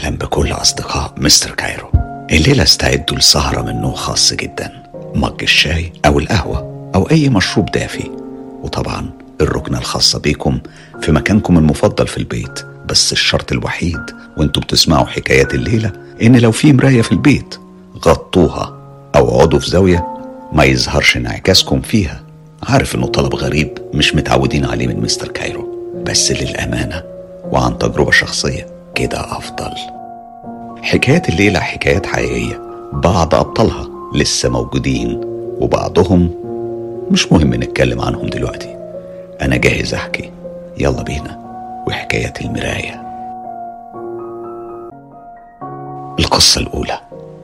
أهلا بكل أصدقاء مستر كايرو الليلة استعدوا لسهرة من نوع خاص جدا مج الشاي أو القهوة أو أي مشروب دافي وطبعا الركنة الخاصة بيكم في مكانكم المفضل في البيت بس الشرط الوحيد وانتوا بتسمعوا حكايات الليلة إن لو في مراية في البيت غطوها أو اقعدوا في زاوية ما يظهرش انعكاسكم فيها عارف إنه طلب غريب مش متعودين عليه من مستر كايرو بس للأمانة وعن تجربة شخصية كده أفضل حكايات الليلة حكايات حقيقية بعض أبطالها لسه موجودين وبعضهم مش مهم نتكلم عنهم دلوقتي أنا جاهز أحكي يلا بينا وحكايات المراية القصة الأولى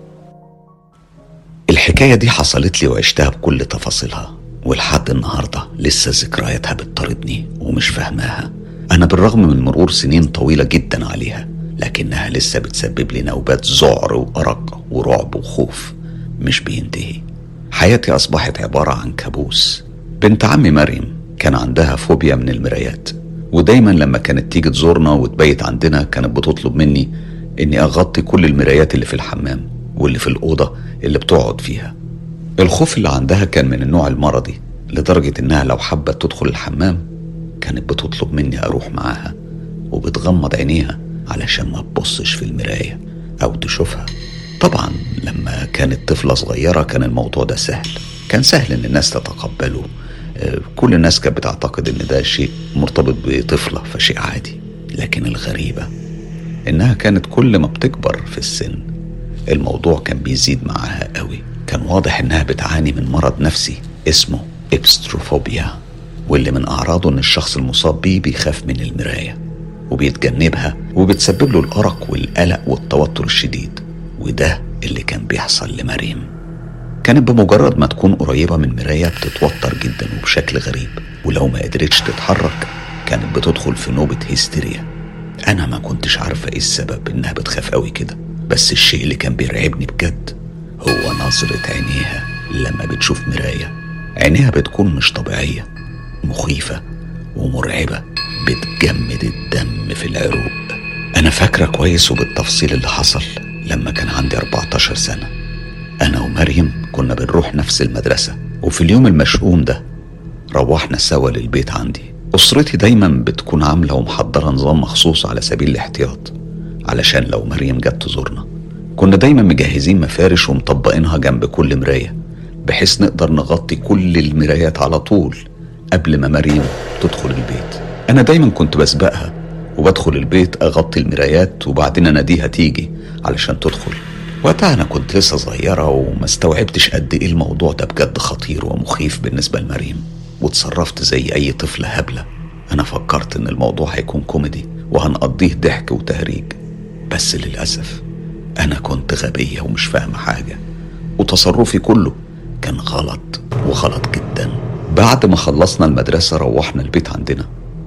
الحكاية دي حصلت لي وعشتها بكل تفاصيلها ولحد النهاردة لسه ذكرياتها بتطاردني ومش فاهماها أنا بالرغم من مرور سنين طويلة جدا عليها لكنها لسه بتسبب لي نوبات ذعر وأرق ورعب وخوف مش بينتهي حياتي أصبحت عبارة عن كابوس بنت عمي مريم كان عندها فوبيا من المرايات ودايما لما كانت تيجي تزورنا وتبيت عندنا كانت بتطلب مني اني اغطي كل المرايات اللي في الحمام واللي في الاوضه اللي بتقعد فيها الخوف اللي عندها كان من النوع المرضي لدرجه انها لو حبت تدخل الحمام كانت بتطلب مني اروح معاها وبتغمض عينيها علشان ما تبصش في المرايه او تشوفها طبعا لما كانت طفله صغيره كان الموضوع ده سهل كان سهل ان الناس تتقبله آه، كل الناس كانت بتعتقد ان ده شيء مرتبط بطفله فشيء عادي لكن الغريبه انها كانت كل ما بتكبر في السن الموضوع كان بيزيد معاها قوي كان واضح انها بتعاني من مرض نفسي اسمه ابستروفوبيا واللي من اعراضه ان الشخص المصاب بيه بيخاف من المرايه وبيتجنبها وبتسبب له الارق والقلق والتوتر الشديد وده اللي كان بيحصل لمريم كانت بمجرد ما تكون قريبة من مراية بتتوتر جدا وبشكل غريب ولو ما قدرتش تتحرك كانت بتدخل في نوبة هستيريا أنا ما كنتش عارفة إيه السبب إنها بتخاف قوي كده بس الشيء اللي كان بيرعبني بجد هو نظرة عينيها لما بتشوف مراية عينيها بتكون مش طبيعية مخيفة ومرعبة بتجمد الدم في العروق أنا فاكرة كويس وبالتفصيل اللي حصل لما كان عندي 14 سنة أنا ومريم كنا بنروح نفس المدرسة وفي اليوم المشؤوم ده روحنا سوا للبيت عندي أسرتي دايما بتكون عاملة ومحضرة نظام مخصوص على سبيل الاحتياط علشان لو مريم جت تزورنا كنا دايما مجهزين مفارش ومطبقينها جنب كل مراية بحيث نقدر نغطي كل المرايات على طول قبل ما مريم تدخل البيت أنا دايما كنت بسبقها وبدخل البيت أغطي المرايات وبعدين أناديها تيجي علشان تدخل وقتها أنا كنت لسه صغيرة وما استوعبتش قد إيه الموضوع ده بجد خطير ومخيف بالنسبة لمريم وتصرفت زي أي طفل هبلة أنا فكرت إن الموضوع هيكون كوميدي وهنقضيه ضحك وتهريج بس للأسف أنا كنت غبية ومش فاهمة حاجة وتصرفي كله كان غلط وغلط جدا بعد ما خلصنا المدرسة روحنا البيت عندنا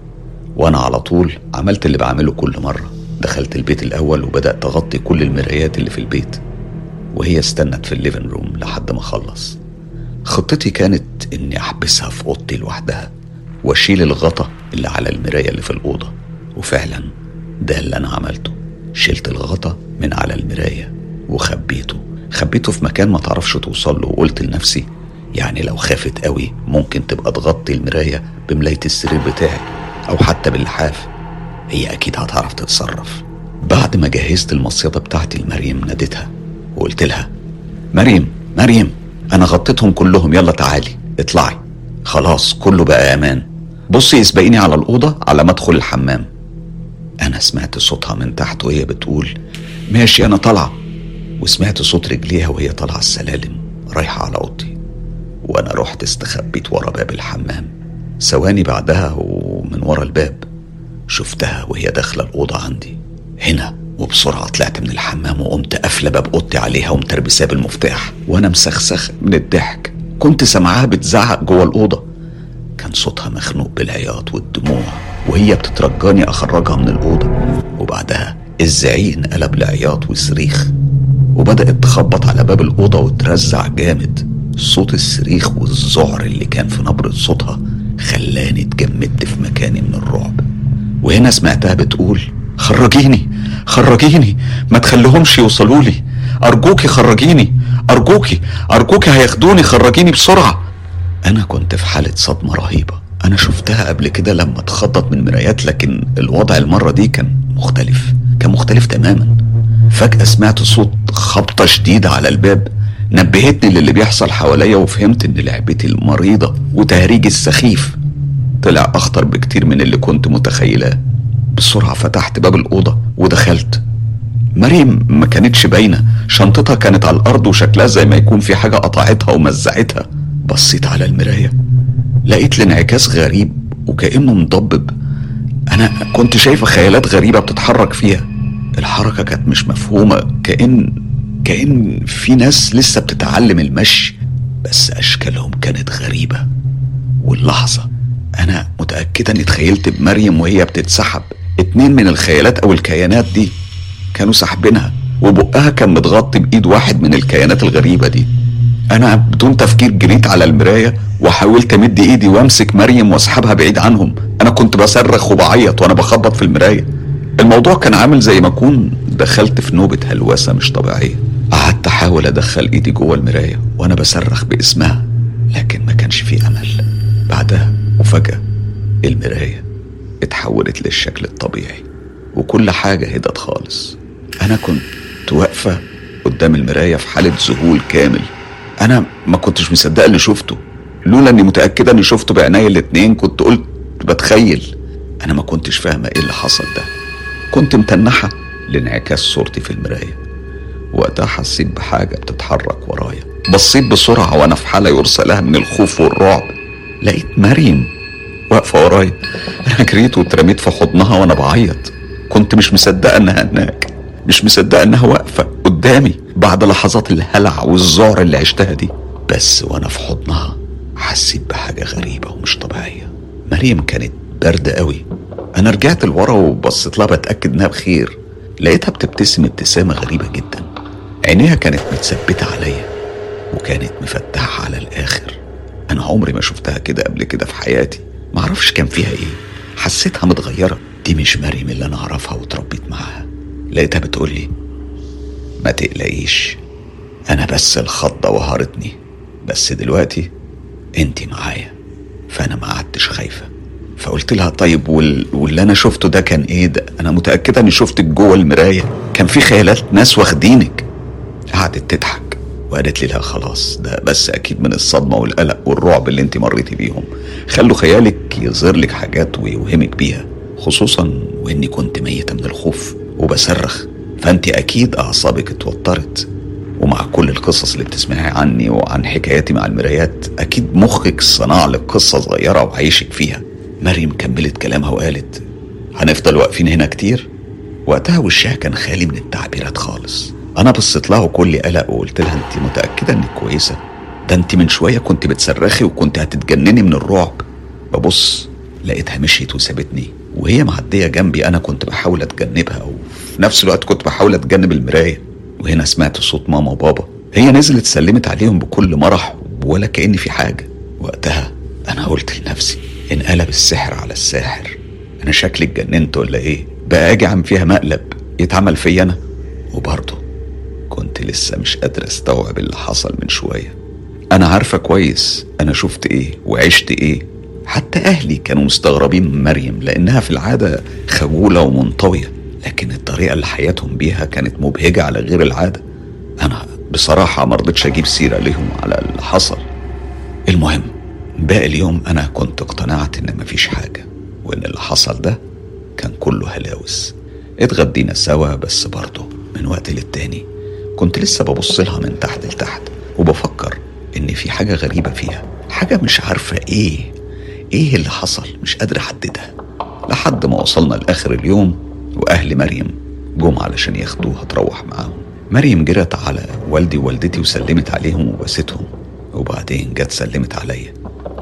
وأنا على طول عملت اللي بعمله كل مرة دخلت البيت الأول وبدأت أغطي كل المرايات اللي في البيت وهي استنت في الليفن روم لحد ما أخلص خطتي كانت إني أحبسها في أوضتي لوحدها وأشيل الغطا اللي على المراية اللي في الأوضة وفعلا ده اللي أنا عملته شلت الغطا من على المراية وخبيته خبيته في مكان ما تعرفش توصل له وقلت لنفسي يعني لو خافت قوي ممكن تبقى تغطي المراية بملاية السرير بتاعي أو حتى باللحاف هي أكيد هتعرف تتصرف بعد ما جهزت المصيدة بتاعتي لمريم ناديتها وقلت لها مريم مريم أنا غطيتهم كلهم يلا تعالي اطلعي خلاص كله بقى أمان بصي اسبقيني على الأوضة على ما أدخل الحمام أنا سمعت صوتها من تحت وهي بتقول ماشي أنا طالعة وسمعت صوت رجليها وهي طالعة السلالم رايحة على أوضتي وأنا رحت استخبيت ورا باب الحمام ثواني بعدها ومن ورا الباب شفتها وهي داخلة الأوضة عندي هنا وبسرعة طلعت من الحمام وقمت قافلة باب أوضتي عليها ومتربساه بالمفتاح وأنا مسخسخ من الضحك كنت سامعاها بتزعق جوه الأوضة كان صوتها مخنوق بالعياط والدموع وهي بتترجاني أخرجها من الأوضة وبعدها الزعيق انقلب لعياط وصريخ وبدأت تخبط على باب الأوضة وترزع جامد صوت الصريخ والذعر اللي كان في نبرة صوتها خلاني اتجمدت في مكاني من الرعب وهنا سمعتها بتقول خرجيني خرجيني ما تخليهمش يوصلوا لي ارجوكي خرجيني ارجوكي ارجوكي هياخدوني خرجيني بسرعه انا كنت في حاله صدمه رهيبه انا شفتها قبل كده لما اتخطط من مرايات لكن الوضع المره دي كان مختلف كان مختلف تماما فجاه سمعت صوت خبطه شديده على الباب نبهتني للي بيحصل حواليا وفهمت ان لعبتي المريضه وتهريجي السخيف طلع اخطر بكتير من اللي كنت متخيلاه بسرعه فتحت باب الاوضه ودخلت مريم ما كانتش باينه شنطتها كانت على الارض وشكلها زي ما يكون في حاجه قطعتها ومزعتها بصيت على المرايه لقيت الانعكاس غريب وكانه مضبب انا كنت شايفه خيالات غريبه بتتحرك فيها الحركه كانت مش مفهومه كان كان في ناس لسه بتتعلم المشي بس اشكالهم كانت غريبه واللحظه انا متاكده اني تخيلت بمريم وهي بتتسحب اتنين من الخيالات او الكيانات دي كانوا ساحبينها وبقها كان متغطي بايد واحد من الكيانات الغريبه دي انا بدون تفكير جريت على المرايه وحاولت امد ايدي وامسك مريم واسحبها بعيد عنهم انا كنت بصرخ وبعيط وانا بخبط في المرايه الموضوع كان عامل زي ما اكون دخلت في نوبه هلوسه مش طبيعيه قعدت احاول ادخل ايدي جوه المرايه وانا بصرخ باسمها لكن ما كانش في امل بعدها وفجاه المرايه اتحولت للشكل الطبيعي وكل حاجه هدت خالص انا كنت واقفه قدام المرايه في حاله ذهول كامل انا ما كنتش مصدقه اللي شفته لولا اني متاكده اني شفته بعيني الاتنين كنت قلت بتخيل انا ما كنتش فاهمه ايه اللي حصل ده كنت متنحه لانعكاس صورتي في المرايه وقتها حسيت بحاجه بتتحرك ورايا بصيت بسرعه وانا في حاله يرسى لها من الخوف والرعب لقيت مريم واقفه ورايا انا جريت واترميت في حضنها وانا بعيط كنت مش مصدقه انها هناك مش مصدقه انها واقفه قدامي بعد لحظات الهلع والذعر اللي عشتها دي بس وانا في حضنها حسيت بحاجه غريبه ومش طبيعيه مريم كانت باردة قوي أنا رجعت لورا وبصيت لها بتأكد إنها بخير لقيتها بتبتسم ابتسامة غريبة جدا عينيها كانت متثبتة عليا وكانت مفتحة على الآخر أنا عمري ما شفتها كده قبل كده في حياتي معرفش كان فيها إيه حسيتها متغيرة دي مش مريم اللي أنا أعرفها وتربيت معاها لقيتها بتقولي ما تقلقيش أنا بس الخضة وهرتني بس دلوقتي انت معايا فأنا ما قعدتش خايفة فقلت لها طيب وال... واللي انا شفته ده كان ايه ده انا متاكده اني شفتك جوه المرايه كان في خيالات ناس واخدينك قعدت تضحك وقالت لي لا خلاص ده بس اكيد من الصدمه والقلق والرعب اللي انت مريتي بيهم خلوا خيالك يظهر لك حاجات ويوهمك بيها خصوصا واني كنت ميته من الخوف وبصرخ فانت اكيد اعصابك اتوترت ومع كل القصص اللي بتسمعي عني وعن حكاياتي مع المرايات اكيد مخك صنع لك قصه صغيره وعيشك فيها مريم كملت كلامها وقالت هنفضل واقفين هنا كتير وقتها وشها كان خالي من التعبيرات خالص انا بصيت لها وكل قلق وقلت لها انت متاكده انك كويسه ده انت من شويه كنت بتصرخي وكنت هتتجنني من الرعب ببص لقيتها مشيت وسابتني وهي معديه جنبي انا كنت بحاول اتجنبها وفي نفس الوقت كنت بحاول اتجنب المرايه وهنا سمعت صوت ماما وبابا هي نزلت سلمت عليهم بكل مرح ولا كأن في حاجة وقتها أنا قلت لنفسي انقلب السحر على الساحر أنا شكلي اتجننت ولا إيه بقى أجي عم فيها مقلب يتعمل فيا أنا وبرضه كنت لسه مش قادر استوعب اللي حصل من شوية أنا عارفة كويس أنا شفت إيه وعشت إيه حتى أهلي كانوا مستغربين من مريم لأنها في العادة خجولة ومنطوية لكن الطريقة اللي حياتهم بيها كانت مبهجة على غير العادة أنا بصراحة مرضتش أجيب سيرة ليهم على اللي حصل المهم باقي اليوم أنا كنت اقتنعت إن مفيش حاجة وإن اللي حصل ده كان كله هلاوس اتغدينا سوا بس برضه من وقت للتاني كنت لسه ببص لها من تحت لتحت وبفكر إن في حاجة غريبة فيها حاجة مش عارفة إيه إيه اللي حصل مش قادر أحددها لحد ما وصلنا لآخر اليوم وأهل مريم جم علشان ياخدوها تروح معاهم مريم جرت على والدي ووالدتي وسلمت عليهم وباستهم وبعدين جت سلمت عليا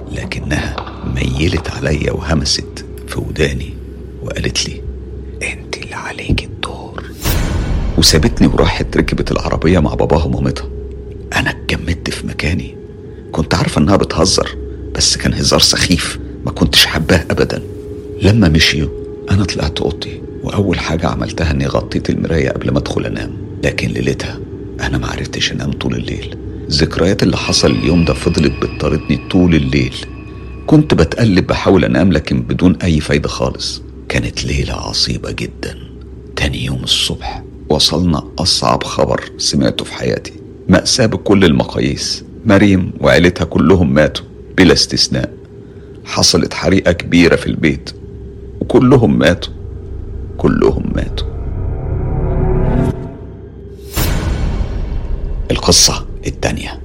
لكنها ميلت عليا وهمست في وداني وقالت لي انت اللي عليك الدور وسابتني وراحت ركبت العربية مع باباها ومامتها أنا اتجمدت في مكاني كنت عارفة إنها بتهزر بس كان هزار سخيف ما كنتش حباه أبدا لما مشيوا أنا طلعت أوضتي وأول حاجة عملتها إني غطيت المراية قبل ما أدخل أنام لكن ليلتها أنا معرفتش أنام طول الليل ذكريات اللي حصل اليوم ده فضلت بتطاردني طول الليل كنت بتقلب بحاول أنام لكن بدون أي فايدة خالص كانت ليلة عصيبة جدا تاني يوم الصبح وصلنا أصعب خبر سمعته في حياتي مأساة بكل المقاييس مريم وعيلتها كلهم ماتوا بلا استثناء حصلت حريقة كبيرة في البيت وكلهم ماتوا كلهم ماتوا القصة التانية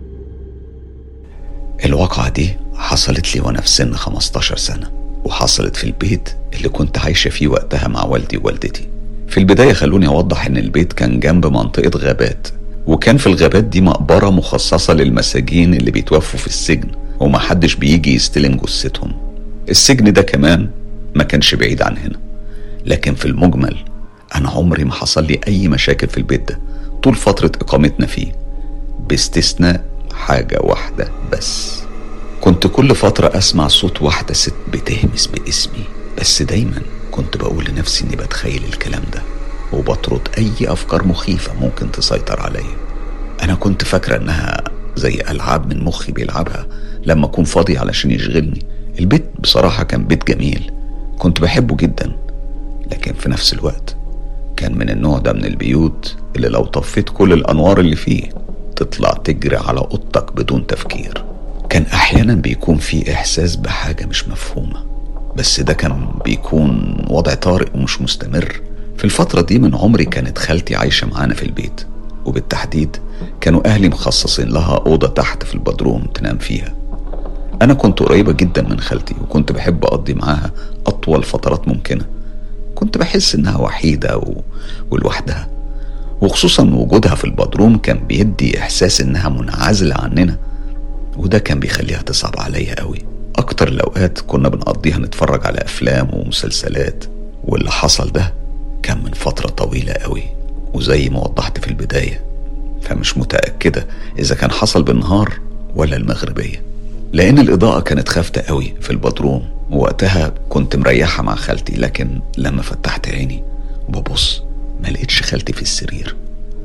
الواقعة دي حصلت لي وأنا في سن 15 سنة وحصلت في البيت اللي كنت عايشة فيه وقتها مع والدي ووالدتي في البداية خلوني أوضح إن البيت كان جنب منطقة غابات وكان في الغابات دي مقبرة مخصصة للمساجين اللي بيتوفوا في السجن ومحدش بيجي يستلم جثتهم السجن ده كمان ما كانش بعيد عن هنا لكن في المجمل أنا عمري ما حصل لي أي مشاكل في البيت ده طول فترة إقامتنا فيه باستثناء حاجة واحدة بس كنت كل فترة أسمع صوت واحدة ست بتهمس باسمي بس دايما كنت بقول لنفسي إني بتخيل الكلام ده وبطرد أي أفكار مخيفة ممكن تسيطر عليا أنا كنت فاكرة إنها زي ألعاب من مخي بيلعبها لما أكون فاضي علشان يشغلني البيت بصراحة كان بيت جميل كنت بحبه جدا لكن في نفس الوقت كان من النوع ده من البيوت اللي لو طفيت كل الأنوار اللي فيه تطلع تجري على أوضتك بدون تفكير كان أحيانا بيكون في إحساس بحاجة مش مفهومة بس ده كان بيكون وضع طارئ ومش مستمر في الفترة دي من عمري كانت خالتي عايشة معانا في البيت وبالتحديد كانوا أهلي مخصصين لها أوضة تحت في البدروم تنام فيها أنا كنت قريبة جدا من خالتي وكنت بحب أقضي معاها أطول فترات ممكنة كنت بحس إنها وحيدة و... ولوحدها وخصوصا وجودها في البدروم كان بيدي إحساس إنها منعزلة عننا وده كان بيخليها تصعب عليا قوي أكتر الأوقات كنا بنقضيها نتفرج على أفلام ومسلسلات واللي حصل ده كان من فترة طويلة قوي وزي ما وضحت في البداية فمش متأكدة إذا كان حصل بالنهار ولا المغربية لأن الإضاءة كانت خافتة قوي في البدروم ووقتها كنت مريحة مع خالتي لكن لما فتحت عيني وببص ما لقيتش خالتي في السرير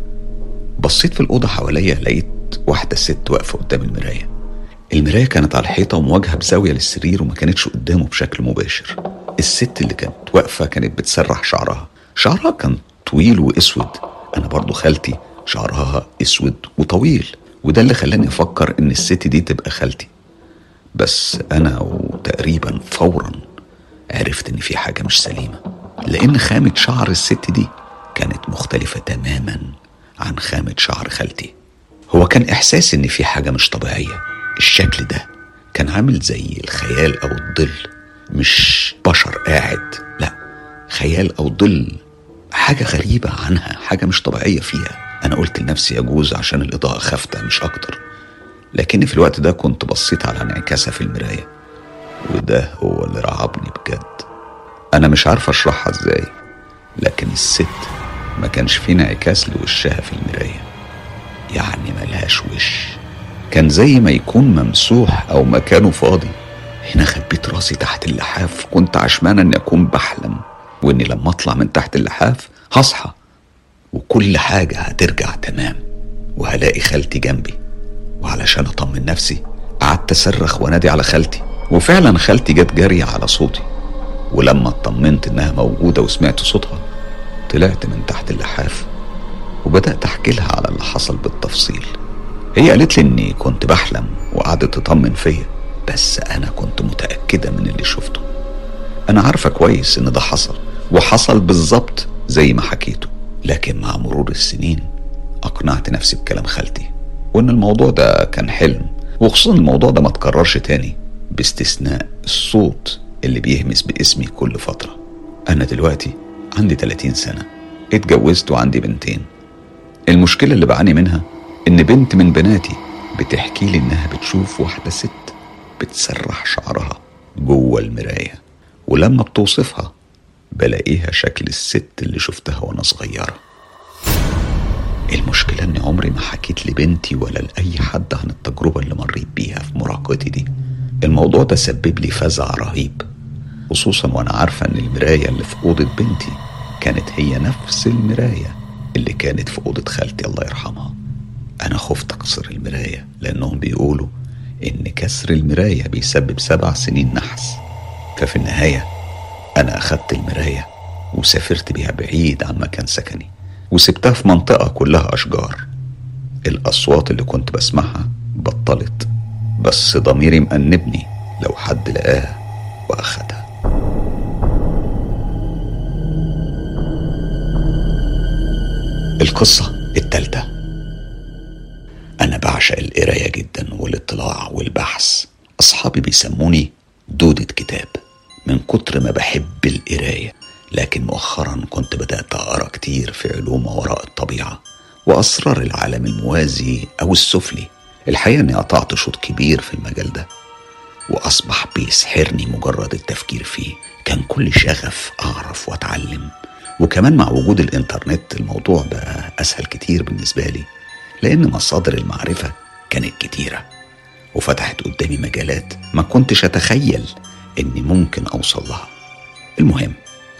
بصيت في الأوضة حواليا لقيت واحدة ست واقفة قدام المراية المراية كانت على الحيطة ومواجهة بزاوية للسرير وما كانتش قدامه بشكل مباشر الست اللي كانت واقفة كانت بتسرح شعرها شعرها كان طويل واسود انا برضو خالتي شعرها اسود وطويل وده اللي خلاني افكر ان الست دي تبقى خالتي بس انا وتقريبا فورا عرفت ان في حاجه مش سليمه لان خامه شعر الست دي كانت مختلفه تماما عن خامه شعر خالتي هو كان احساس ان في حاجه مش طبيعيه الشكل ده كان عامل زي الخيال او الظل مش بشر قاعد لا خيال او ظل حاجة غريبة عنها حاجة مش طبيعية فيها أنا قلت لنفسي يجوز عشان الإضاءة خافتة مش أكتر لكني في الوقت ده كنت بصيت على انعكاسها في المراية وده هو اللي رعبني بجد أنا مش عارف أشرحها إزاي لكن الست ما كانش في انعكاس لوشها في المراية يعني ملهاش وش كان زي ما يكون ممسوح أو مكانه فاضي هنا خبيت راسي تحت اللحاف كنت عشمان اني اكون بحلم واني لما اطلع من تحت اللحاف هصحى وكل حاجة هترجع تمام وهلاقي خالتي جنبي وعلشان اطمن نفسي قعدت اصرخ وانادي على خالتي وفعلا خالتي جت جارية على صوتي ولما اطمنت انها موجودة وسمعت صوتها طلعت من تحت اللحاف وبدأت احكي لها على اللي حصل بالتفصيل هي قالت لي اني كنت بحلم وقعدت تطمن فيا بس انا كنت متأكدة من اللي شفته انا عارفة كويس ان ده حصل وحصل بالظبط زي ما حكيته لكن مع مرور السنين اقنعت نفسي بكلام خالتي وان الموضوع ده كان حلم وخصوصا الموضوع ده ما تكررش تاني باستثناء الصوت اللي بيهمس باسمي كل فترة انا دلوقتي عندي 30 سنة اتجوزت وعندي بنتين المشكلة اللي بعاني منها ان بنت من بناتي بتحكي لي انها بتشوف واحدة ست بتسرح شعرها جوه المراية ولما بتوصفها بلاقيها شكل الست اللي شفتها وانا صغيرة المشكلة اني عمري ما حكيت لبنتي ولا لأي حد عن التجربة اللي مريت بيها في مراهقتي دي الموضوع ده سبب لي فزع رهيب خصوصا وانا عارفة ان المراية اللي في أوضة بنتي كانت هي نفس المراية اللي كانت في أوضة خالتي الله يرحمها أنا خفت أكسر المراية لأنهم بيقولوا إن كسر المراية بيسبب سبع سنين نحس ففي النهاية أنا أخدت المراية وسافرت بيها بعيد عن مكان سكني وسبتها في منطقة كلها أشجار الأصوات اللي كنت بسمعها بطلت بس ضميري مأنبني لو حد لقاها وأخدها القصة التالتة أنا بعشق القراية جدا والاطلاع والبحث أصحابي بيسموني دودة كتاب من كتر ما بحب القراية لكن مؤخرا كنت بدأت أقرأ كتير في علوم ما وراء الطبيعة وأسرار العالم الموازي أو السفلي الحقيقة إني قطعت شوط كبير في المجال ده وأصبح بيسحرني مجرد التفكير فيه كان كل شغف أعرف وأتعلم وكمان مع وجود الإنترنت الموضوع بقى أسهل كتير بالنسبة لي لأن مصادر المعرفة كانت كتيرة وفتحت قدامي مجالات ما كنتش أتخيل إني ممكن أوصل لها المهم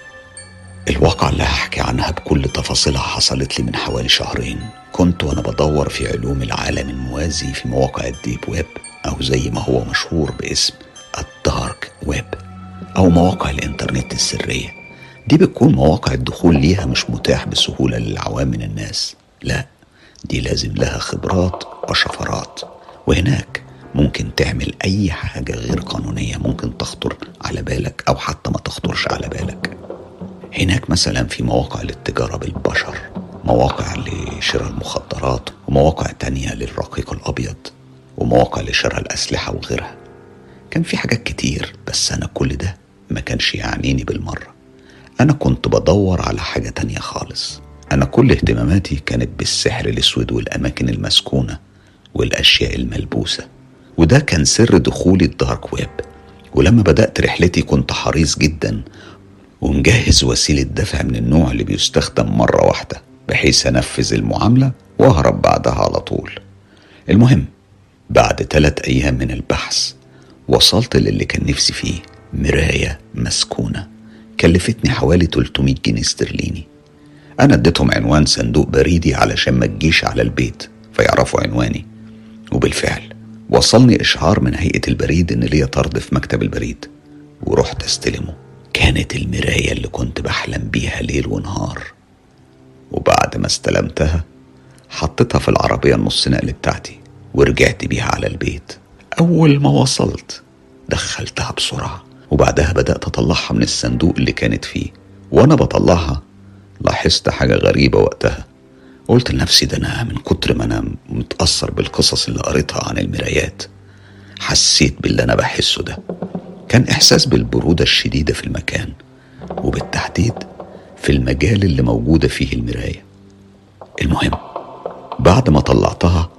الواقعة اللي هحكي عنها بكل تفاصيلها حصلت لي من حوالي شهرين كنت وأنا بدور في علوم العالم الموازي في مواقع الديب ويب أو زي ما هو مشهور باسم الدارك ويب أو مواقع الإنترنت السرية دي بتكون مواقع الدخول ليها مش متاح بسهولة للعوام من الناس لا دي لازم لها خبرات وشفرات وهناك ممكن تعمل أي حاجة غير قانونية ممكن تخطر على بالك أو حتى ما تخطرش على بالك هناك مثلا في مواقع للتجارة بالبشر مواقع لشراء المخدرات ومواقع تانية للرقيق الأبيض ومواقع لشراء الأسلحة وغيرها كان في حاجات كتير بس أنا كل ده ما كانش يعنيني بالمرة أنا كنت بدور على حاجة تانية خالص أنا كل اهتماماتي كانت بالسحر الأسود والأماكن المسكونة والأشياء الملبوسة وده كان سر دخولي الدارك ويب ولما بدأت رحلتي كنت حريص جدا ومجهز وسيلة دفع من النوع اللي بيستخدم مرة واحدة بحيث أنفذ المعاملة وأهرب بعدها على طول المهم بعد ثلاث أيام من البحث وصلت للي كان نفسي فيه مراية مسكونة كلفتني حوالي 300 جنيه استرليني أنا اديتهم عنوان صندوق بريدي علشان ما تجيش على البيت فيعرفوا عنواني وبالفعل وصلني إشعار من هيئة البريد إن ليا طرد في مكتب البريد ورحت استلمه كانت المراية اللي كنت بحلم بيها ليل ونهار وبعد ما استلمتها حطيتها في العربية النص نقل بتاعتي ورجعت بيها على البيت أول ما وصلت دخلتها بسرعة وبعدها بدأت أطلعها من الصندوق اللي كانت فيه وأنا بطلعها لاحظت حاجة غريبة وقتها قلت لنفسي ده أنا من كتر ما أنا متأثر بالقصص اللي قريتها عن المرايات حسيت باللي أنا بحسه ده كان إحساس بالبرودة الشديدة في المكان وبالتحديد في المجال اللي موجودة فيه المراية المهم بعد ما طلعتها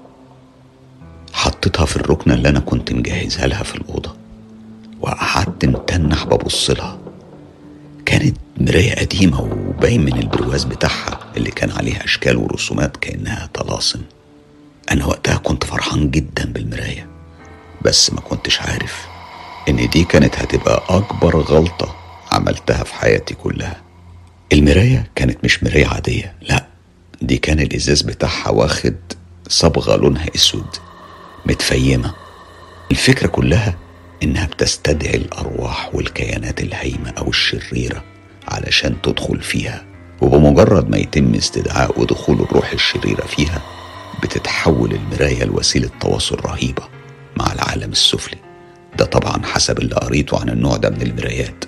حطيتها في الركنة اللي أنا كنت مجهزها لها في الأوضة وقعدت متنح ببص لها كانت مراية قديمة وباين من البرواز بتاعها اللي كان عليها أشكال ورسومات كأنها طلاسم أنا وقتها كنت فرحان جدا بالمراية بس ما كنتش عارف إن دي كانت هتبقى أكبر غلطة عملتها في حياتي كلها المراية كانت مش مراية عادية لا دي كان الإزاز بتاعها واخد صبغة لونها أسود متفيمة الفكرة كلها إنها بتستدعي الأرواح والكيانات الهايمة أو الشريرة علشان تدخل فيها وبمجرد ما يتم استدعاء ودخول الروح الشريرة فيها بتتحول المراية لوسيلة تواصل رهيبة مع العالم السفلي ده طبعا حسب اللي قريته عن النوع ده من المرايات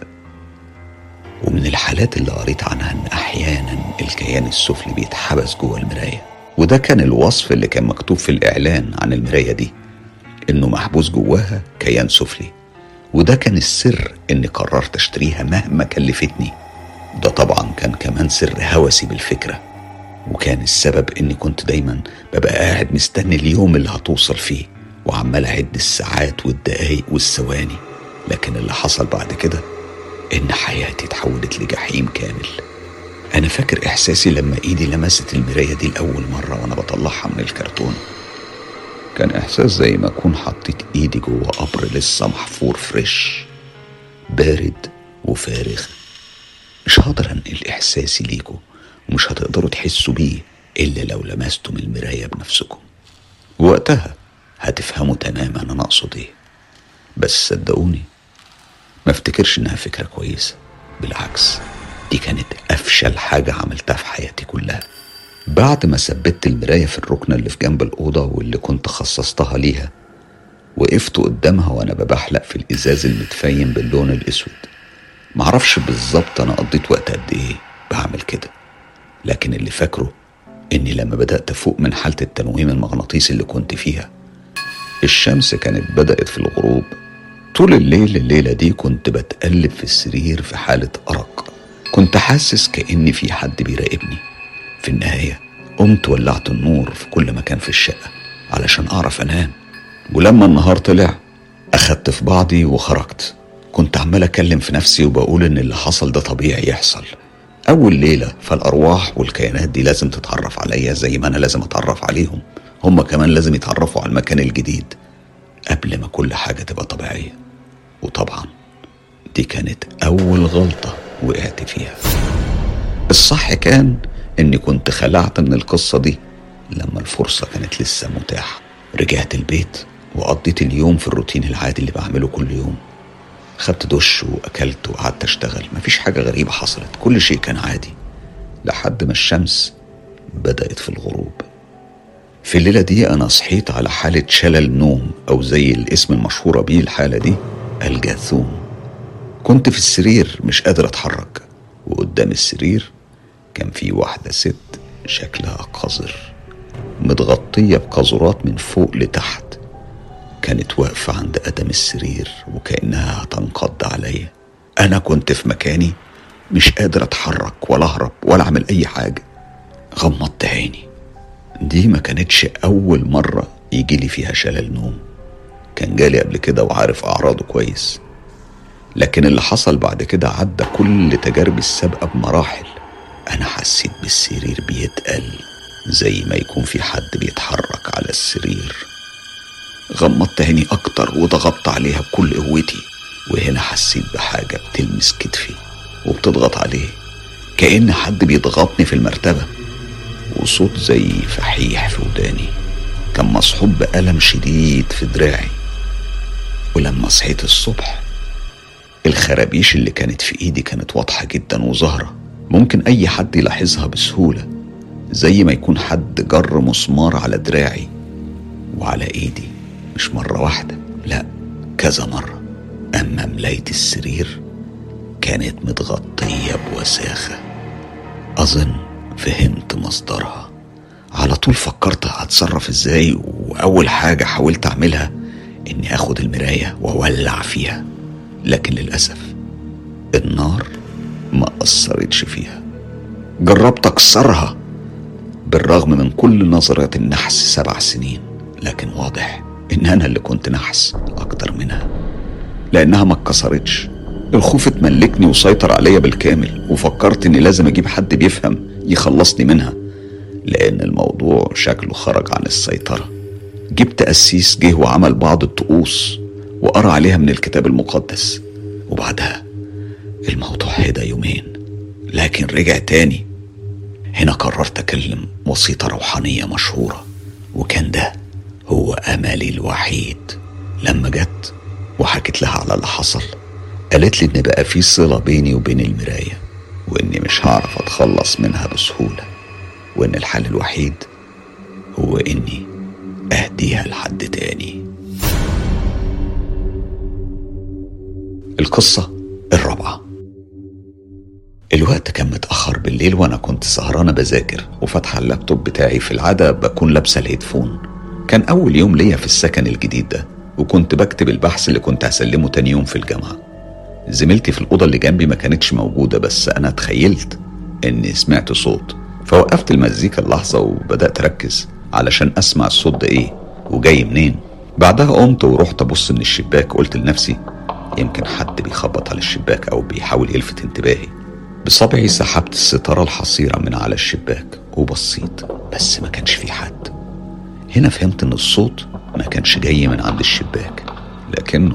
ومن الحالات اللي قريت عنها ان احيانا الكيان السفلي بيتحبس جوه المرايه وده كان الوصف اللي كان مكتوب في الاعلان عن المرايه دي انه محبوس جواها كيان سفلي وده كان السر اني قررت اشتريها مهما كلفتني ده طبعا كان كمان سر هوسي بالفكره وكان السبب اني كنت دايما ببقى قاعد مستني اليوم اللي هتوصل فيه وعمال اعد الساعات والدقايق والثواني لكن اللي حصل بعد كده ان حياتي اتحولت لجحيم كامل انا فاكر احساسي لما ايدي لمست المرايه دي لاول مره وانا بطلعها من الكرتون كان احساس زي ما اكون حطيت ايدي جوه قبر لسه محفور فريش بارد وفارغ مش هقدر انقل احساسي ليكوا ومش هتقدروا تحسوا بيه الا لو لمستم المرايه بنفسكم وقتها هتفهموا تماما انا اقصد ايه بس صدقوني ما افتكرش انها فكره كويسه بالعكس دي كانت افشل حاجه عملتها في حياتي كلها بعد ما ثبت المرايه في الركنه اللي في جنب الاوضه واللي كنت خصصتها ليها وقفت قدامها وانا ببحلق في الازاز المتفيم باللون الاسود معرفش بالظبط انا قضيت وقت قد ايه بعمل كده لكن اللي فاكره اني لما بدات افوق من حاله التنويم المغناطيسي اللي كنت فيها الشمس كانت بدات في الغروب طول الليل الليله دي كنت بتقلب في السرير في حاله ارق كنت حاسس كاني في حد بيراقبني في النهايه قمت ولعت النور في كل مكان في الشقه علشان اعرف انام ولما النهار طلع اخدت في بعضي وخرجت كنت عمال اكلم في نفسي وبقول ان اللي حصل ده طبيعي يحصل اول ليله فالارواح والكيانات دي لازم تتعرف عليا زي ما انا لازم اتعرف عليهم هما كمان لازم يتعرفوا على المكان الجديد قبل ما كل حاجه تبقى طبيعيه وطبعا دي كانت اول غلطه وقعت فيها الصح كان اني كنت خلعت من القصه دي لما الفرصه كانت لسه متاحه رجعت البيت وقضيت اليوم في الروتين العادي اللي بعمله كل يوم خدت دش واكلت وقعدت اشتغل مفيش حاجه غريبه حصلت كل شيء كان عادي لحد ما الشمس بدات في الغروب في الليله دي انا صحيت على حاله شلل نوم او زي الاسم المشهوره بيه الحاله دي الجاثوم كنت في السرير مش قادر اتحرك وقدام السرير كان في واحده ست شكلها قذر متغطيه بقاذورات من فوق لتحت كانت واقفة عند قدم السرير وكأنها هتنقض عليا أنا كنت في مكاني مش قادر أتحرك ولا أهرب ولا أعمل أي حاجة غمضت عيني دي ما كانتش أول مرة يجي لي فيها شلل نوم كان جالي قبل كده وعارف أعراضه كويس لكن اللي حصل بعد كده عدى كل تجاربي السابقة بمراحل أنا حسيت بالسرير بيتقل زي ما يكون في حد بيتحرك على السرير غمضت عيني أكتر وضغطت عليها بكل قوتي وهنا حسيت بحاجة بتلمس كتفي وبتضغط عليه كأن حد بيضغطني في المرتبة وصوت زي فحيح في وداني كان مصحوب بألم شديد في دراعي ولما صحيت الصبح الخرابيش اللي كانت في ايدي كانت واضحة جدا وظاهرة ممكن أي حد يلاحظها بسهولة زي ما يكون حد جر مسمار على دراعي وعلى ايدي مش مرة واحدة لا كذا مرة أما ملاية السرير كانت متغطية بوساخة أظن فهمت مصدرها على طول فكرت هتصرف ازاي وأول حاجة حاولت أعملها إني آخد المراية وأولع فيها لكن للأسف النار ما أثرتش فيها جربت أكسرها بالرغم من كل نظرات النحس سبع سنين لكن واضح ان انا اللي كنت نحس اكتر منها لانها ما اتكسرتش الخوف اتملكني وسيطر عليا بالكامل وفكرت اني لازم اجيب حد بيفهم يخلصني منها لان الموضوع شكله خرج عن السيطره جبت قسيس جه وعمل بعض الطقوس وقرا عليها من الكتاب المقدس وبعدها الموضوع هدى يومين لكن رجع تاني هنا قررت اكلم وسيطه روحانيه مشهوره وكان ده هو املي الوحيد لما جت وحكت لها على اللي حصل قالت لي ان بقى في صله بيني وبين المرايه واني مش هعرف اتخلص منها بسهوله وان الحل الوحيد هو اني اهديها لحد تاني القصه الرابعه الوقت كان متأخر بالليل وأنا كنت سهرانة بذاكر وفاتحة اللابتوب بتاعي في العادة بكون لابسة الهيدفون كان أول يوم ليا في السكن الجديد ده وكنت بكتب البحث اللي كنت هسلمه تاني يوم في الجامعة زميلتي في الأوضة اللي جنبي ما كانتش موجودة بس أنا تخيلت إني سمعت صوت فوقفت المزيكا اللحظة وبدأت أركز علشان أسمع الصوت ده إيه وجاي منين بعدها قمت ورحت أبص من الشباك قلت لنفسي يمكن حد بيخبط على الشباك أو بيحاول يلفت انتباهي بصبعي سحبت الستارة الحصيرة من على الشباك وبصيت بس ما كانش في حد هنا فهمت ان الصوت ما كانش جاي من عند الشباك لكنه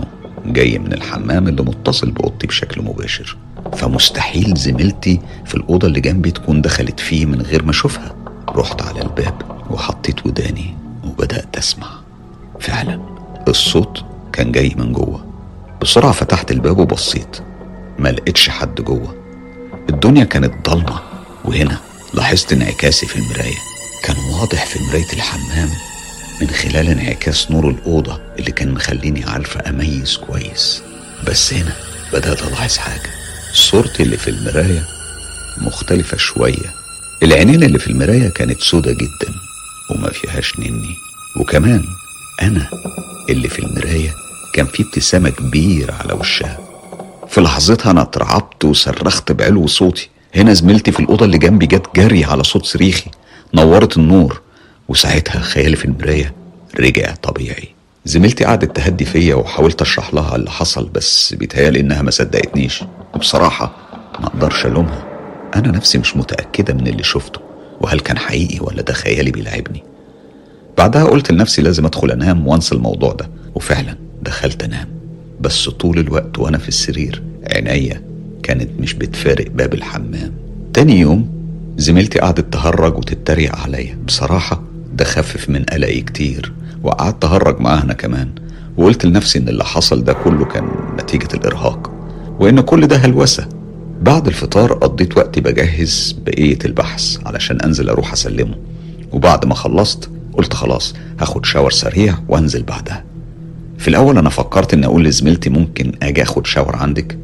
جاي من الحمام اللي متصل بأوضتي بشكل مباشر فمستحيل زميلتي في الأوضة اللي جنبي تكون دخلت فيه من غير ما أشوفها رحت على الباب وحطيت وداني وبدأت أسمع فعلا الصوت كان جاي من جوه بسرعة فتحت الباب وبصيت ما لقيتش حد جوه الدنيا كانت ضلمة وهنا لاحظت انعكاسي في المراية كان واضح في مراية الحمام من خلال انعكاس نور الأوضة اللي كان مخليني عارفة أميز كويس بس هنا بدأت ألاحظ حاجة صورتي اللي في المراية مختلفة شوية العينين اللي في المراية كانت سودة جدا وما فيهاش نني وكمان أنا اللي في المراية كان في ابتسامة كبيرة على وشها في لحظتها أنا اترعبت وصرخت بعلو صوتي هنا زميلتي في الأوضة اللي جنبي جت جري على صوت صريخي نورت النور وساعتها خيالي في المراية رجع طبيعي زميلتي قعدت تهدي فيا وحاولت اشرح لها اللي حصل بس بيتهيالي انها ما صدقتنيش وبصراحة ما اقدرش الومها انا نفسي مش متأكدة من اللي شفته وهل كان حقيقي ولا ده خيالي بيلعبني بعدها قلت لنفسي لازم ادخل انام وانسى الموضوع ده وفعلا دخلت انام بس طول الوقت وانا في السرير عينيا كانت مش بتفارق باب الحمام تاني يوم زميلتي قعدت تهرج وتتريق عليا بصراحة ده خفف من قلقي كتير وقعدت أهرج معاها أنا كمان وقلت لنفسي إن اللي حصل ده كله كان نتيجة الإرهاق وإن كل ده هلوسة بعد الفطار قضيت وقتي بجهز بقية البحث علشان أنزل أروح أسلمه وبعد ما خلصت قلت خلاص هاخد شاور سريع وأنزل بعدها في الأول أنا فكرت إني أقول لزميلتي ممكن أجي أخد شاور عندك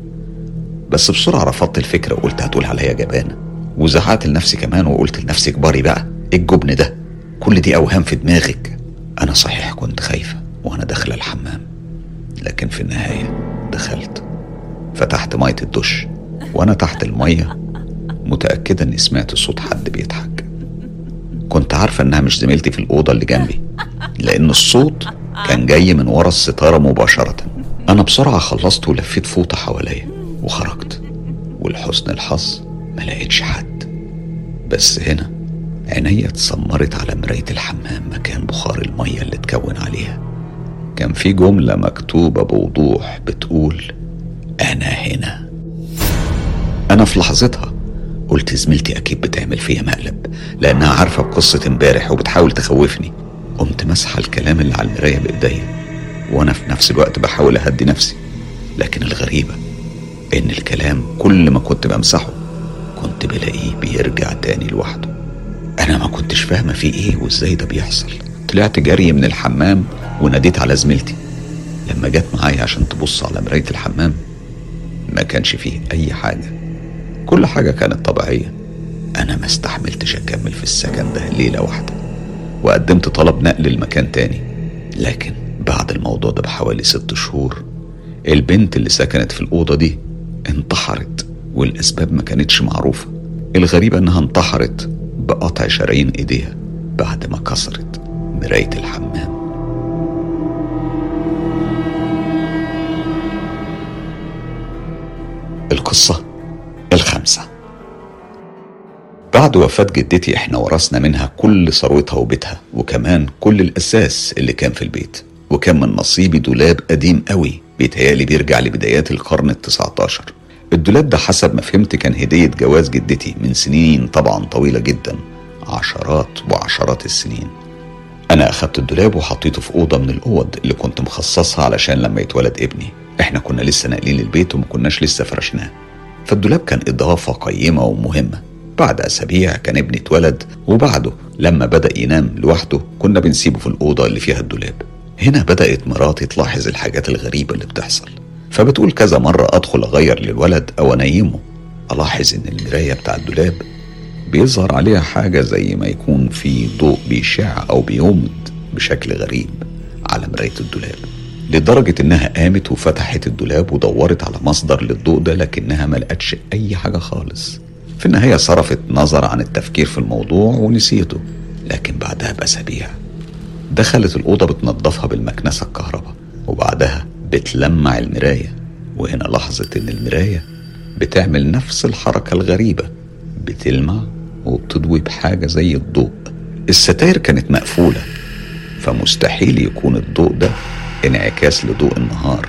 بس بسرعة رفضت الفكرة وقلت هتقول عليا جبانة وزعقت لنفسي كمان وقلت لنفسي كباري بقى ايه الجبن ده كل دي أوهام في دماغك أنا صحيح كنت خايفة وأنا داخلة الحمام لكن في النهاية دخلت فتحت مية الدش وأنا تحت المية متأكدة إني سمعت صوت حد بيضحك كنت عارفة إنها مش زميلتي في الأوضة اللي جنبي لأن الصوت كان جاي من ورا الستارة مباشرة أنا بسرعة خلصت ولفيت فوطة حواليا وخرجت ولحسن الحظ ما لقيتش حد بس هنا عينيا اتسمرت على مراية الحمام مكان بخار المية اللي اتكون عليها كان في جملة مكتوبة بوضوح بتقول أنا هنا أنا في لحظتها قلت زميلتي أكيد بتعمل فيا مقلب لأنها عارفة بقصة امبارح وبتحاول تخوفني قمت مسحة الكلام اللي على المراية بإيديا وأنا في نفس الوقت بحاول أهدي نفسي لكن الغريبة إن الكلام كل ما كنت بمسحه كنت بلاقيه بيرجع تاني لوحده أنا ما كنتش فاهمة في إيه وإزاي ده بيحصل طلعت جري من الحمام وناديت على زميلتي لما جت معايا عشان تبص على مراية الحمام ما كانش فيه أي حاجة كل حاجة كانت طبيعية أنا ما استحملتش أكمل في السكن ده ليلة واحدة وقدمت طلب نقل لمكان تاني لكن بعد الموضوع ده بحوالي ست شهور البنت اللي سكنت في الأوضة دي انتحرت والأسباب ما كانتش معروفة الغريبة إنها انتحرت بقطع شرايين إيديها بعد ما كسرت مراية الحمام القصة الخامسة بعد وفاة جدتي احنا ورثنا منها كل ثروتها وبيتها وكمان كل الأساس اللي كان في البيت وكان من نصيبي دولاب قديم قوي بيتهيألي بيرجع لبدايات القرن التسعة عشر الدولاب ده حسب ما فهمت كان هدية جواز جدتي من سنين طبعا طويلة جدا عشرات وعشرات السنين أنا أخدت الدولاب وحطيته في أوضة من الأوض اللي كنت مخصصها علشان لما يتولد ابني إحنا كنا لسه ناقلين البيت وما كناش لسه فرشناه فالدولاب كان إضافة قيمة ومهمة بعد أسابيع كان ابني اتولد وبعده لما بدأ ينام لوحده كنا بنسيبه في الأوضة اللي فيها الدولاب هنا بدأت مراتي تلاحظ الحاجات الغريبة اللي بتحصل فبتقول كذا مرة أدخل أغير للولد أو أنيمه ألاحظ إن المراية بتاع الدولاب بيظهر عليها حاجة زي ما يكون في ضوء بيشع أو بيومض بشكل غريب على مراية الدولاب لدرجة إنها قامت وفتحت الدولاب ودورت على مصدر للضوء ده لكنها ما لقتش أي حاجة خالص في النهاية صرفت نظر عن التفكير في الموضوع ونسيته لكن بعدها بأسابيع دخلت الأوضة بتنظفها بالمكنسة الكهرباء وبعدها بتلمع المراية وهنا لاحظت إن المراية بتعمل نفس الحركة الغريبة بتلمع وبتضوي بحاجة زي الضوء الستاير كانت مقفولة فمستحيل يكون الضوء ده انعكاس لضوء النهار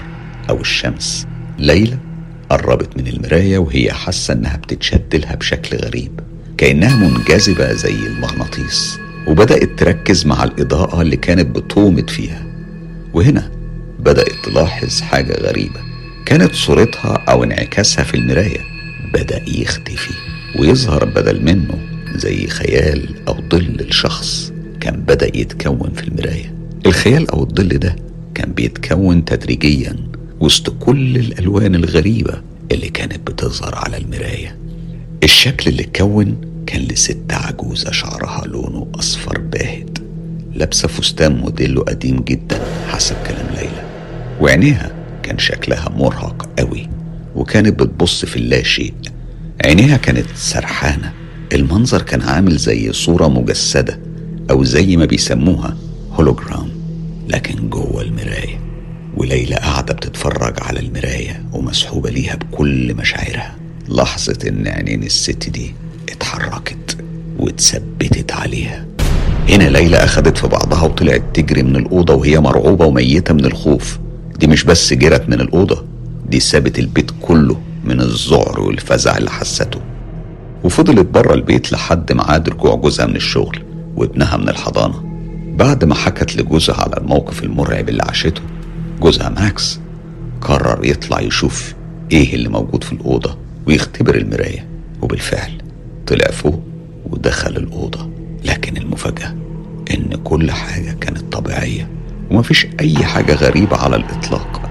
أو الشمس ليلى قربت من المراية وهي حاسة إنها بتتشد لها بشكل غريب كأنها منجذبة زي المغناطيس وبدأت تركز مع الإضاءة اللي كانت بتومض فيها وهنا بدأت تلاحظ حاجة غريبة كانت صورتها أو انعكاسها في المراية بدأ يختفي ويظهر بدل منه زي خيال أو ظل الشخص كان بدأ يتكون في المراية الخيال أو الظل ده كان بيتكون تدريجيا وسط كل الألوان الغريبة اللي كانت بتظهر على المراية الشكل اللي اتكون كان لست عجوزة شعرها لونه أصفر باهت لابسة فستان موديله قديم جدا حسب كلام ليلى وعينيها كان شكلها مرهق قوي وكانت بتبص في اللاشيء عينيها كانت سرحانة المنظر كان عامل زي صورة مجسدة أو زي ما بيسموها هولوجرام لكن جوه المراية وليلى قاعدة بتتفرج على المراية ومسحوبة ليها بكل مشاعرها لحظة إن عينين الست دي اتحركت واتثبتت عليها هنا ليلى أخدت في بعضها وطلعت تجري من الأوضة وهي مرعوبة وميتة من الخوف دي مش بس جرت من الأوضة دي سابت البيت كله من الذعر والفزع اللي حسته وفضلت بره البيت لحد ميعاد رجوع جوزها من الشغل وابنها من الحضانة بعد ما حكت لجوزها على الموقف المرعب اللي عاشته جوزها ماكس قرر يطلع يشوف ايه اللي موجود في الأوضة ويختبر المراية وبالفعل طلع فوق ودخل الأوضة لكن المفاجأة إن كل حاجة كانت طبيعية ومفيش أي حاجة غريبة على الإطلاق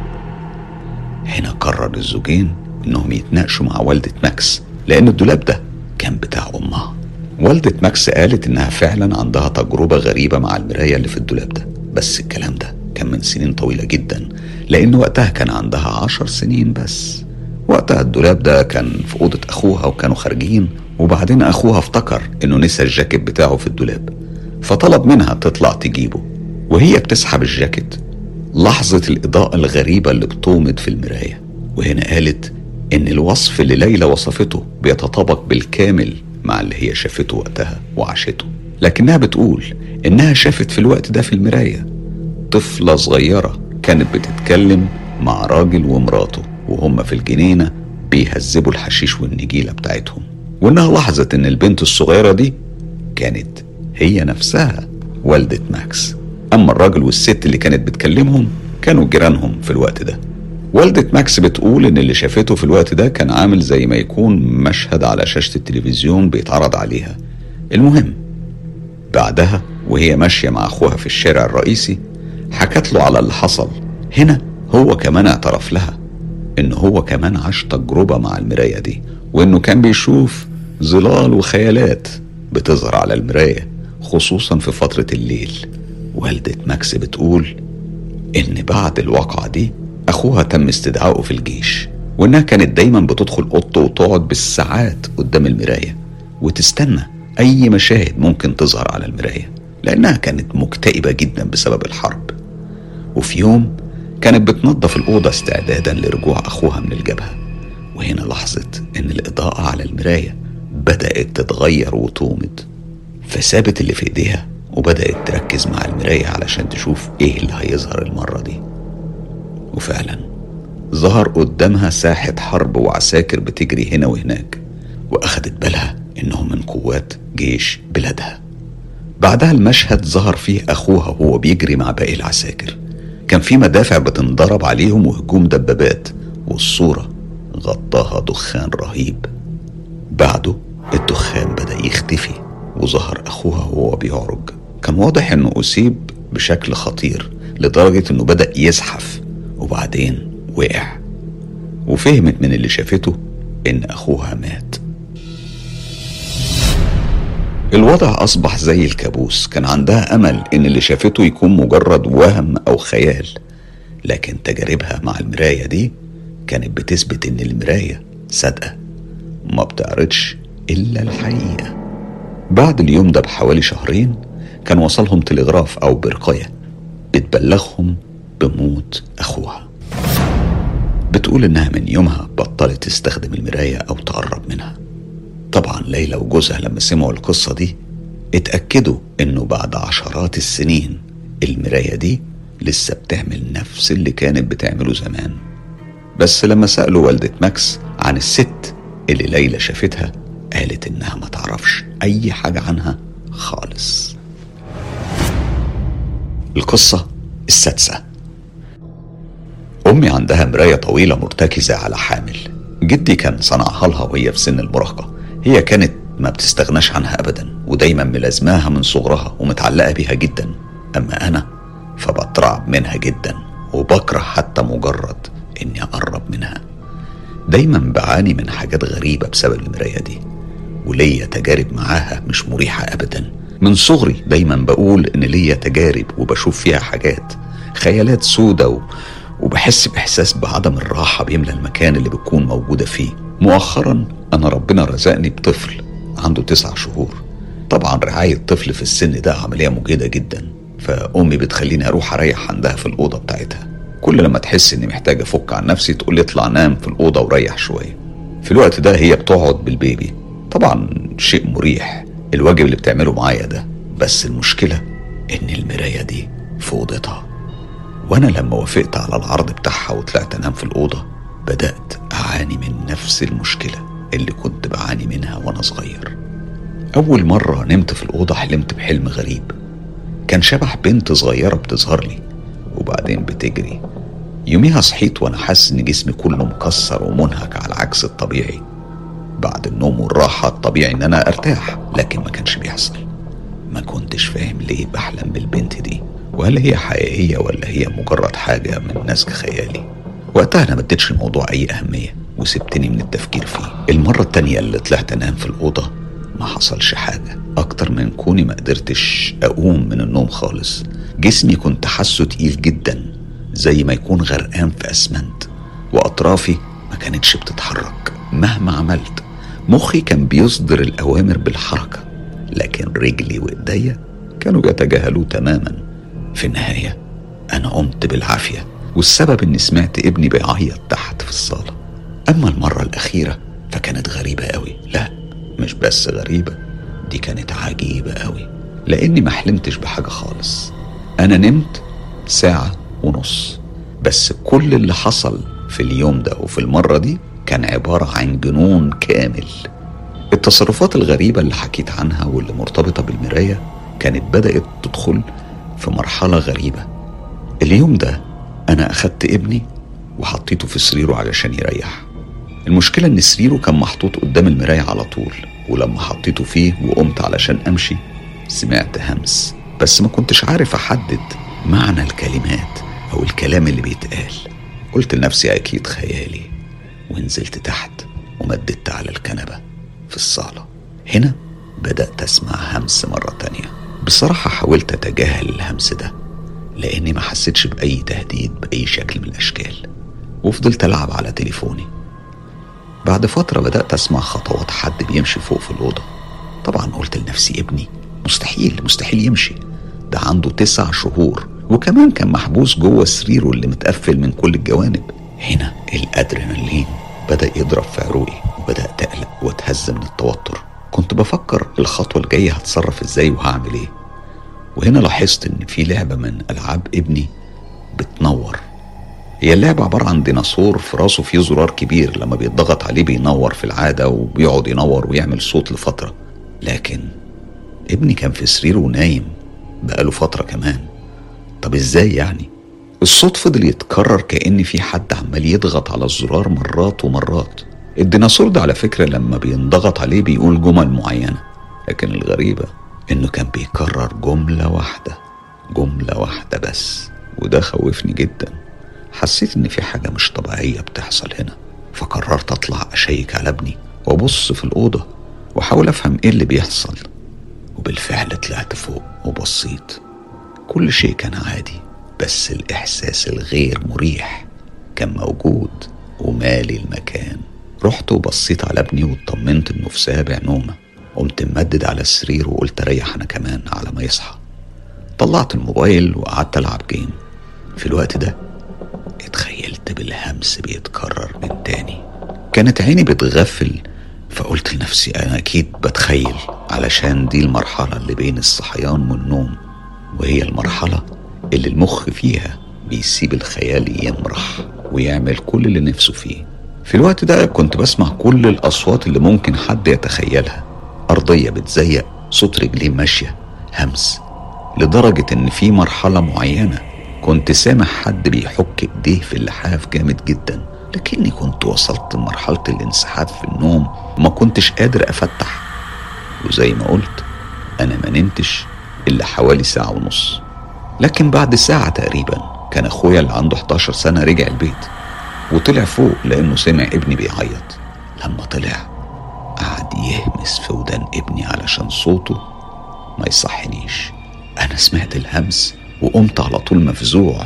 هنا قرر الزوجين إنهم يتناقشوا مع والدة ماكس لأن الدولاب ده كان بتاع أمها والدة ماكس قالت إنها فعلا عندها تجربة غريبة مع المراية اللي في الدولاب ده بس الكلام ده كان من سنين طويلة جدا لأن وقتها كان عندها عشر سنين بس وقتها الدولاب ده كان في أوضة أخوها وكانوا خارجين وبعدين أخوها افتكر إنه نسى الجاكيت بتاعه في الدولاب فطلب منها تطلع تجيبه وهي بتسحب الجاكيت لحظة الإضاءة الغريبة اللي بتومض في المراية وهنا قالت إن الوصف اللي ليلى وصفته بيتطابق بالكامل مع اللي هي شافته وقتها وعاشته لكنها بتقول إنها شافت في الوقت ده في المراية طفلة صغيرة كانت بتتكلم مع راجل ومراته وهم في الجنينة بيهذبوا الحشيش والنجيلة بتاعتهم وإنها لاحظت إن البنت الصغيرة دي كانت هي نفسها والدة ماكس أما الراجل والست اللي كانت بتكلمهم كانوا جيرانهم في الوقت ده والدة ماكس بتقول إن اللي شافته في الوقت ده كان عامل زي ما يكون مشهد على شاشة التلفزيون بيتعرض عليها المهم بعدها وهي ماشية مع أخوها في الشارع الرئيسي حكت له على اللي حصل هنا هو كمان اعترف لها إن هو كمان عاش تجربة مع المراية دي وإنه كان بيشوف ظلال وخيالات بتظهر على المراية خصوصا في فترة الليل والدة ماكس بتقول إن بعد الواقعة دي أخوها تم استدعائه في الجيش وإنها كانت دايما بتدخل أوضته وتقعد بالساعات قدام المراية وتستنى أي مشاهد ممكن تظهر على المراية لأنها كانت مكتئبة جدا بسبب الحرب وفي يوم كانت بتنظف الأوضة استعدادا لرجوع أخوها من الجبهة وهنا لاحظت إن الإضاءة على المراية بدأت تتغير وتومض فسابت اللي في إيديها وبدأت تركز مع المراية علشان تشوف إيه اللي هيظهر المرة دي وفعلا ظهر قدامها ساحة حرب وعساكر بتجري هنا وهناك وأخدت بالها إنهم من قوات جيش بلادها بعدها المشهد ظهر فيه أخوها وهو بيجري مع باقي العساكر كان في مدافع بتنضرب عليهم وهجوم دبابات والصورة غطاها دخان رهيب بعده الدخان بدأ يختفي وظهر أخوها وهو بيعرج كان واضح إنه أصيب بشكل خطير لدرجة إنه بدأ يزحف وبعدين وقع وفهمت من اللي شافته إن أخوها مات الوضع أصبح زي الكابوس كان عندها أمل إن اللي شافته يكون مجرد وهم أو خيال لكن تجاربها مع المراية دي كانت بتثبت إن المراية صادقة ما بتعرضش إلا الحقيقة بعد اليوم ده بحوالي شهرين كان وصلهم تلغراف أو برقية بتبلغهم بموت أخوها بتقول إنها من يومها بطلت تستخدم المراية أو تقرب منها طبعا ليلى وجوزها لما سمعوا القصة دي اتأكدوا إنه بعد عشرات السنين المراية دي لسه بتعمل نفس اللي كانت بتعمله زمان بس لما سألوا والدة ماكس عن الست اللي ليلى شافتها قالت إنها ما تعرفش أي حاجة عنها خالص القصة السادسة أمي عندها مراية طويلة مرتكزة على حامل جدي كان صنعها لها وهي في سن المراهقة هي كانت ما بتستغناش عنها أبدا ودايما ملازماها من صغرها ومتعلقة بيها جدا أما أنا فبترعب منها جدا وبكره حتى مجرد إني أقرب منها دايما بعاني من حاجات غريبة بسبب المراية دي وليا تجارب معاها مش مريحة أبدا من صغري دايما بقول إن ليا تجارب وبشوف فيها حاجات خيالات سودة و... وبحس بإحساس بعدم الراحة بيملى المكان اللي بتكون موجودة فيه مؤخرا أنا ربنا رزقني بطفل عنده تسع شهور طبعا رعاية طفل في السن ده عملية مجهدة جدا فأمي بتخليني أروح أريح عندها في الأوضة بتاعتها كل لما تحس إني محتاج أفك عن نفسي تقول لي اطلع نام في الأوضة وريح شوية في الوقت ده هي بتقعد بالبيبي طبعا شيء مريح الواجب اللي بتعمله معايا ده بس المشكلة إن المراية دي في أوضتها وأنا لما وافقت على العرض بتاعها وطلعت أنام في الأوضة بدأت أعاني من نفس المشكلة اللي كنت بعاني منها وأنا صغير أول مرة نمت في الأوضة حلمت بحلم غريب كان شبح بنت صغيرة بتظهر لي وبعدين بتجري يوميها صحيت وأنا حاسس إن جسمي كله مكسر ومنهك على عكس الطبيعي بعد النوم والراحة الطبيعي إن أنا أرتاح لكن ما كانش بيحصل ما كنتش فاهم ليه بحلم بالبنت دي وهل هي حقيقية ولا هي مجرد حاجة من نسج خيالي وقتها أنا ما اديتش الموضوع أي أهمية وسبتني من التفكير فيه المرة التانية اللي طلعت أنام في الأوضة ما حصلش حاجة أكتر من كوني ما قدرتش أقوم من النوم خالص جسمي كنت حاسه تقيل جدا زي ما يكون غرقان في أسمنت وأطرافي ما كانتش بتتحرك مهما عملت مخي كان بيصدر الأوامر بالحركة لكن رجلي وإيديا كانوا بيتجاهلوه تماما في النهاية أنا قمت بالعافية والسبب إني سمعت ابني بيعيط تحت في الصالة أما المرة الأخيرة فكانت غريبة أوي لا مش بس غريبة دي كانت عجيبة أوي لأني ما حلمتش بحاجة خالص أنا نمت ساعة ونص بس كل اللي حصل في اليوم ده وفي المرة دي كان عبارة عن جنون كامل التصرفات الغريبة اللي حكيت عنها واللي مرتبطة بالمراية كانت بدأت تدخل في مرحلة غريبة اليوم ده أنا أخدت ابني وحطيته في سريره علشان يريح المشكلة إن سريره كان محطوط قدام المراية على طول ولما حطيته فيه وقمت علشان أمشي سمعت همس بس ما كنتش عارف أحدد معنى الكلمات أو الكلام اللي بيتقال قلت لنفسي أكيد خيالي ونزلت تحت ومددت على الكنبة في الصالة هنا بدأت أسمع همس مرة تانية بصراحة حاولت أتجاهل الهمس ده لأني ما حسيتش بأي تهديد بأي شكل من الأشكال وفضلت ألعب على تليفوني بعد فترة بدأت أسمع خطوات حد بيمشي فوق في الأوضة طبعا قلت لنفسي ابني مستحيل مستحيل يمشي ده عنده تسع شهور وكمان كان محبوس جوه سريره اللي متقفل من كل الجوانب هنا الأدرينالين بدأ يضرب في عروقي وبدأت أقلق وأتهز من التوتر كنت بفكر الخطوة الجاية هتصرف ازاي وهعمل ايه وهنا لاحظت ان في لعبة من ألعاب ابني بتنور هي اللعبة عبارة عن ديناصور في راسه فيه زرار كبير لما بيتضغط عليه بينور في العادة وبيقعد ينور ويعمل صوت لفترة لكن ابني كان في سريره نايم بقاله فترة كمان طب ازاي يعني الصوت فضل يتكرر كأن في حد عمال يضغط على الزرار مرات ومرات الديناصور ده على فكرة لما بينضغط عليه بيقول جمل معينة لكن الغريبة انه كان بيكرر جملة واحدة جملة واحدة بس وده خوفني جدا حسيت ان في حاجة مش طبيعية بتحصل هنا فقررت اطلع اشيك على ابني وابص في الأوضة واحاول افهم ايه اللي بيحصل وبالفعل طلعت فوق وبصيت كل شيء كان عادي بس الإحساس الغير مريح كان موجود ومالي المكان رحت وبصيت على ابني واطمنت انه في سابع نومه قمت ممدد على السرير وقلت اريح انا كمان على ما يصحى طلعت الموبايل وقعدت العب جيم في الوقت ده اتخيلت بالهمس بيتكرر من تاني كانت عيني بتغفل فقلت لنفسي انا اكيد بتخيل علشان دي المرحله اللي بين الصحيان والنوم وهي المرحله اللي المخ فيها بيسيب الخيال يمرح ويعمل كل اللي نفسه فيه في الوقت ده كنت بسمع كل الأصوات اللي ممكن حد يتخيلها أرضية بتزيق صوت رجلين ماشية همس لدرجة إن في مرحلة معينة كنت سامع حد بيحك إيديه في اللحاف جامد جدا لكني كنت وصلت لمرحلة الانسحاب في النوم وما كنتش قادر أفتح وزي ما قلت أنا ما نمتش إلا حوالي ساعة ونص لكن بعد ساعة تقريبا كان أخويا اللي عنده 11 سنة رجع البيت وطلع فوق لأنه سمع ابني بيعيط لما طلع قعد يهمس في ودان ابني علشان صوته ما يصحنيش أنا سمعت الهمس وقمت على طول مفزوع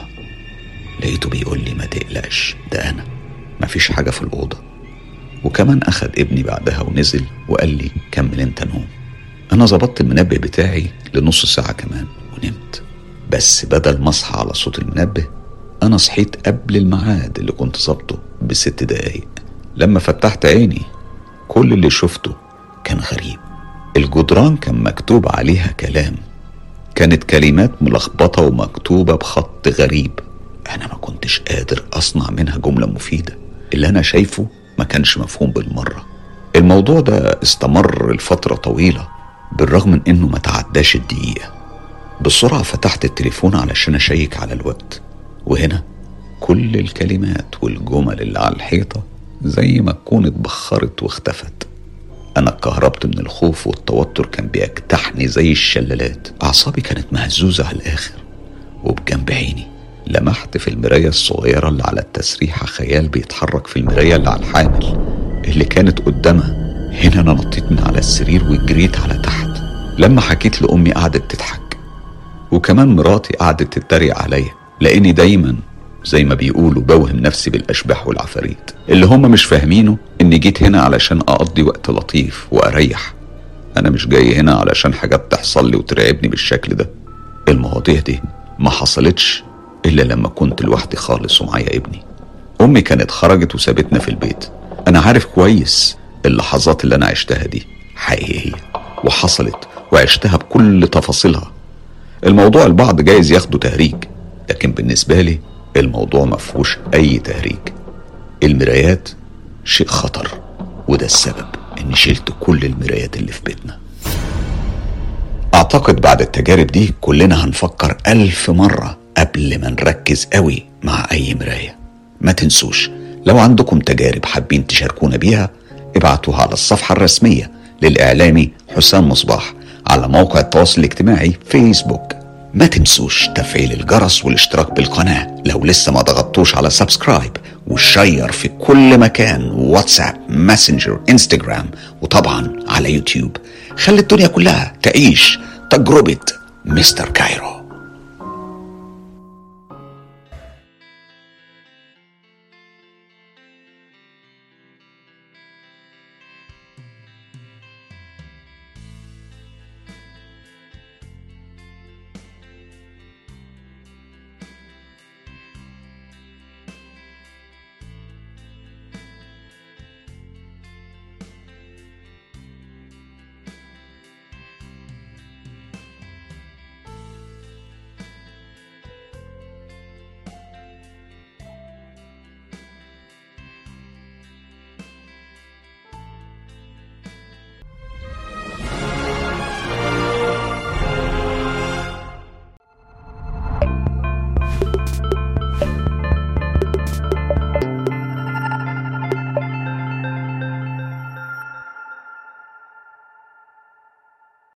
لقيته بيقول لي ما تقلقش ده أنا مفيش حاجة في الأوضة وكمان أخد ابني بعدها ونزل وقال لي كمل أنت نوم أنا ظبطت المنبه بتاعي لنص ساعة كمان ونمت بس بدل ما أصحى على صوت المنبه أنا صحيت قبل الميعاد اللي كنت ظابطه بست دقايق لما فتحت عيني كل اللي شفته كان غريب الجدران كان مكتوب عليها كلام كانت كلمات ملخبطة ومكتوبة بخط غريب أنا ما كنتش قادر أصنع منها جملة مفيدة اللي أنا شايفه ما كانش مفهوم بالمرة الموضوع ده استمر لفترة طويلة بالرغم من إنه ما تعداش الدقيقة بسرعة فتحت التليفون علشان أشيك على الوقت وهنا كل الكلمات والجمل اللي على الحيطة زي ما تكون اتبخرت واختفت أنا اتكهربت من الخوف والتوتر كان بيجتاحني زي الشلالات أعصابي كانت مهزوزة على الآخر وبجنب عيني لمحت في المراية الصغيرة اللي على التسريحة خيال بيتحرك في المراية اللي على الحامل اللي كانت قدامها هنا أنا نطيت من على السرير وجريت على تحت لما حكيت لأمي قعدت تضحك وكمان مراتي قعدت تتريق عليا لأني دايما زي ما بيقولوا بوهم نفسي بالأشباح والعفاريت اللي هم مش فاهمينه إني جيت هنا علشان أقضي وقت لطيف وأريح أنا مش جاي هنا علشان حاجات تحصل لي وترعبني بالشكل ده المواضيع دي ما حصلتش إلا لما كنت لوحدي خالص ومعايا ابني أمي كانت خرجت وسابتنا في البيت أنا عارف كويس اللحظات اللي أنا عشتها دي حقيقية وحصلت وعشتها بكل تفاصيلها الموضوع البعض جايز ياخده تهريج لكن بالنسبة لي الموضوع مفهوش أي تهريج المرايات شيء خطر وده السبب إني شلت كل المرايات اللي في بيتنا أعتقد بعد التجارب دي كلنا هنفكر ألف مرة قبل ما نركز قوي مع أي مراية ما تنسوش لو عندكم تجارب حابين تشاركونا بيها ابعتوها على الصفحة الرسمية للإعلامي حسام مصباح على موقع التواصل الاجتماعي فيسبوك ما تنسوش تفعيل الجرس والاشتراك بالقناة لو لسه ما ضغطتوش على سبسكرايب وشير في كل مكان واتساب ماسنجر انستجرام وطبعا على يوتيوب خلي الدنيا كلها تعيش تجربة مستر كايرو